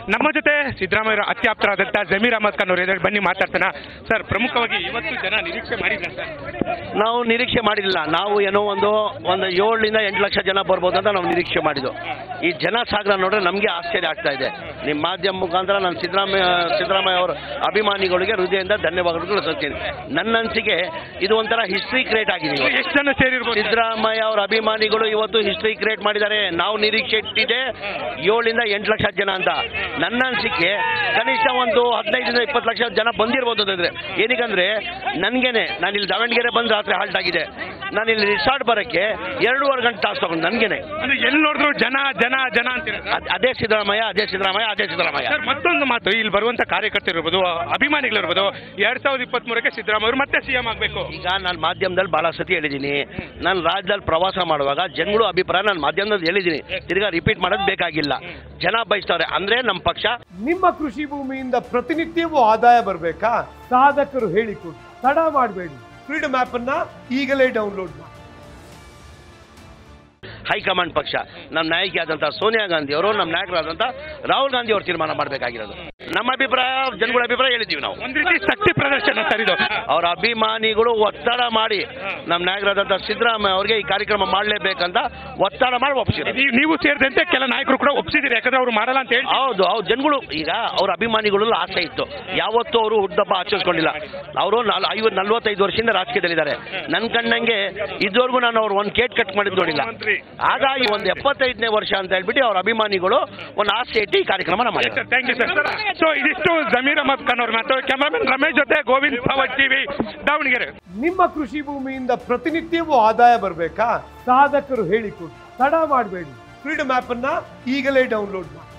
ನಮ್ಮ ಜೊತೆ ಸಿದ್ದರಾಮಯ್ಯ ಅತ್ಯಾಪ್ತರಾದಂಥ ಜಮೀರ್ ಅಹಮದ್ ಖಾನ್ ಅವರು ಇದ್ದಾರೆ ಬನ್ನಿ ಮಾತಾಡ್ತಾನ ಸರ್ ಪ್ರಮುಖವಾಗಿ ಇವತ್ತು ಜನ ನಿರೀಕ್ಷೆ ಮಾಡಿದ್ರೆ ಸರ್ ನಾವು ನಿರೀಕ್ಷೆ ಮಾಡಿರಲಿಲ್ಲ ನಾವು ಏನೋ ಒಂದು ಒಂದು ಏಳರಿಂದ ಎಂಟು ಲಕ್ಷ ಜನ ಬರ್ಬೋದು ಅಂತ ನಾವು ನಿರೀಕ್ಷೆ ಮಾಡಿದ್ದು ಈ ಜನ ಸಾಗರ ನೋಡ್ರೆ ನಮಗೆ ಆಶ್ಚರ್ಯ ಆಗ್ತಾ ಇದೆ ನಿಮ್ಮ ಮಾಧ್ಯಮ ಮುಖಾಂತರ ನಾನು ಸಿದ್ದರಾಮಯ್ಯ ಸಿದ್ದರಾಮಯ್ಯ ಅವರ ಅಭಿಮಾನಿಗಳಿಗೆ ಹೃದಯದಿಂದ ಧನ್ಯವಾದಗಳು ಸಲ್ತೀನಿ ನನ್ನ ಅನಿಸಿಕೆ ಇದು ಒಂಥರ ಹಿಸ್ಟ್ರಿ ಕ್ರಿಯೇಟ್ ಆಗಿದೆ ಇವತ್ತು. ಎಷ್ಟು ಜನ ಸೇರಿರ್ಬೋದು ಸಿದ್ದರಾಮಯ್ಯ ಅವರ ಅಭಿಮಾನಿಗಳು ಇವತ್ತು ಹಿಸ್ಟ್ರಿ ಕ್ರಿಯೇಟ್ ಮಾಡಿದ್ದಾರೆ ನಾವು ನಿರೀಕ್ಷೆ ಇಟ್ಟಿದೆ ಏಳರಿಂದ ಎಂಟು ಲಕ್ಷ ಜನ ಅಂತ ನನ್ನ ಅನಿಸಿಕೆ ಕನಿಷ್ಠ ಒಂದು ಹದಿನೈದರಿಂದ ಇಪ್ಪತ್ತು ಲಕ್ಷ ಜನ ಬಂದಿರ್ಬೋದು ಅಂತಂದ್ರೆ ಏನಕ್ಕಂದ್ರೆ ನನಗೇನೆ ನಾನು ಇಲ್ಲಿ ದಾವಣಗೆರೆ ಬಂದು ರಾತ್ರಿ ಹಾಲ್ಟ್ ಆಗಿದೆ ನಾನು ಇಲ್ಲಿ ರಿಸಾರ್ಟ್ ಬರೋಕ್ಕೆ ಎರಡೂವರೆ ಗಂಟೆ ತಾಸು ತಗೊಂಡು ನನಗೇನೆ ಅಂದ್ರೆ ಎಲ್ಲಿ ನೋಡಿದ್ರು ಜನ ಜನ ಜನ ಅಂತೀರ ಅದ್- ಅದೇ ಸಿದ್ದರಾಮಯ್ಯ ಅದೇ ಸಿದ್ದರಾಮಯ್ಯ ಅದೇ ಸಿದ್ದರಾಮಯ್ಯ ಸರ್ ಮತ್ತೊಂದು ಮಾತು ಇಲ್ಲಿ ಬರುವಂತ ಕಾರ್ಯಕರ್ತರು ಇರ್ಬೋದು ಅಭಿಮಾನಿಗಳಿರ್ಬೋದು ಎರಡ್ ಸಾವಿರದ ಇಪ್ಪತ್ತ್ ಮೂರಕ್ಕೆ ಸಿದ್ದರಾಮಯ್ಯ ಅವರು ಮತ್ತೆ ಸಿಎಂ ಆಗಬೇಕು ಈಗ ನಾನು ಮಾಧ್ಯಮದಲ್ಲಿ ಭಾಳ ಸತಿ ಹೇಳಿದ್ದೀನಿ ನಾನು ರಾಜ್ಯದಲ್ಲಿ ಪ್ರವಾಸ ಮಾಡುವಾಗ ಜನಗಳು ಅಭಿಪ್ರಾಯ ನಾನು ಮಾಧ್ಯಮದಲ್ಲಿ ಹೇಳಿದ್ದೀನಿ ತಿರ್ಗಾ ರಿಪೀಟ್ ಮಾಡೋದು ಬೇಕಾಗಿಲ್ಲ ಜನ ಬಯಸ್ತಾರೆ ಅಂದ್ರೆ ನಮ್ಮ ಪಕ್ಷ ನಿಮ್ಮ ಕೃಷಿ ಭೂಮಿಯಿಂದ ಪ್ರತಿನಿತ್ಯವೂ ಆದಾಯ ಬರಬೇಕಾ ಸಾಧಕರು ಹೇಳಿಕೊಡಿ ತಡ ಮಾಡಬೇಡಿ ಫ್ರೀಡಮ್ ಆಪ್ ಅನ್ನ ಈಗಲೇ ಡೌನ್ಲೋಡ್ ಮಾಡಿ ಹೈಕಮಾಂಡ್ ಪಕ್ಷ ನಮ್ಮ ನಾಯಕಿ ಆದಂಥ ಸೋನಿಯಾ ಗಾಂಧಿ ಅವರು ನಮ್ಮ ನಾಯಕರಾದಂಥ ರಾಹುಲ್ ಗಾಂಧಿ ಅವರು ತೀರ್ಮಾನ ಮಾಡಬೇಕಾಗಿರೋದು ನಮ್ಮ ಅಭಿಪ್ರಾಯ ಜನಗಳ ಅಭಿಪ್ರಾಯ ಹೇಳಿದ್ದೀವಿ ನಾವು ಒಂದ್ ರೀತಿ ಶಕ್ತಿ ಪ್ರದರ್ಶನ ಸರ್ ಇದು ಅವರ ಅಭಿಮಾನಿಗಳು ಒತ್ತಡ ಮಾಡಿ ನಮ್ಮ ನಾಯಕರಾದಂಥ ಸಿದ್ದರಾಮಯ್ಯ ಅವರಿಗೆ ಈ ಕಾರ್ಯಕ್ರಮ ಮಾಡಲೇಬೇಕಂತ ಒತ್ತಡ ಮಾಡಿ ಒಪ್ಪಿಸಿರೋದು ನೀವು- ನೀವು ಸೇರಿದಂತೆ ಕೆಲ ನಾಯಕರು ಕೂಡ ಒಪ್ಸಿದಿರಿ ಯಾಕಂದ್ರೆ ಅವ್ರು ಮಾಡಲ್ಲ ಅಂತ ಹೇಳಿ ಹೌದು ಹೌದು ಜನಗಳು ಈಗ ಅವ್ರ ಅಭಿಮಾನಿಗಳು ಆಸೆ ಇತ್ತು ಯಾವತ್ತೂ ಅವರು ಹುಟ್ಟದಪ್ಪ ಆಚರಿಸ್ಕೊಂಡಿಲ್ಲ ಅವರು ನಾಲ್ ಐವತ್ತು ನಲ್ವತ್ತೈದು ವರ್ಷದಿಂದ ರಾಜಕೀಯದಲ್ಲಿದ್ದಾರೆ ನನ್ನ ಕಣ್ಣಂಗೆ ಇದುವರೆಗೂ ನಾನು ಅವ್ರು ಒಂದು ಕೇಟ್ ಕಟ್ ಮಾಡಿದ್ದು ನೋಡಿಲ್ಲ ಹಾಗಾಗಿ ಒಂದು ಎಪ್ಪತ್ತೈದನೇ ವರ್ಷ ಅಂತ ಹೇಳ್ಬಿಟ್ಟು ಅವ್ರ ಅಭಿಮಾನಿಗಳು ಒಂದು ಆಸೆ ಇಟ್ಟು ಈ ಕಾರ್ಯಕ್ರಮನ ಮಾಡಿದ್ದಾರೆ ಥ್ಯಾಂಕ್ ಯು ಸರ್ ಸೊ ಇದಿಷ್ಟು ಜಮೀರ್ ಅಹಮದ್ ಖಾನ್ ಅವ್ರ ಮಾತು ಕ್ಯಾಮರಾಮನ್ ರಮೇಶ್ ಜೊತೆ ಗೋವಿಂದ್ ಪವರ್ ಟಿವಿ ದಾವಣಗೆರೆ ನಿಮ್ಮ ಕೃಷಿ ಭೂಮಿಯಿಂದ ಪ್ರತಿನಿತ್ಯವೂ ಆದಾಯ ಬರಬೇಕಾ ಸಾಧಕರು ಹೇಳಿಕೊಡಿ ತಡ ಮಾಡಬೇಡಿ ಫ್ರೀಡಮ್ ಆಪ್ ಅನ್ನ ಈಗಲೇ ಡೌನ್ಲೋಡ್ ಮಾಡಿ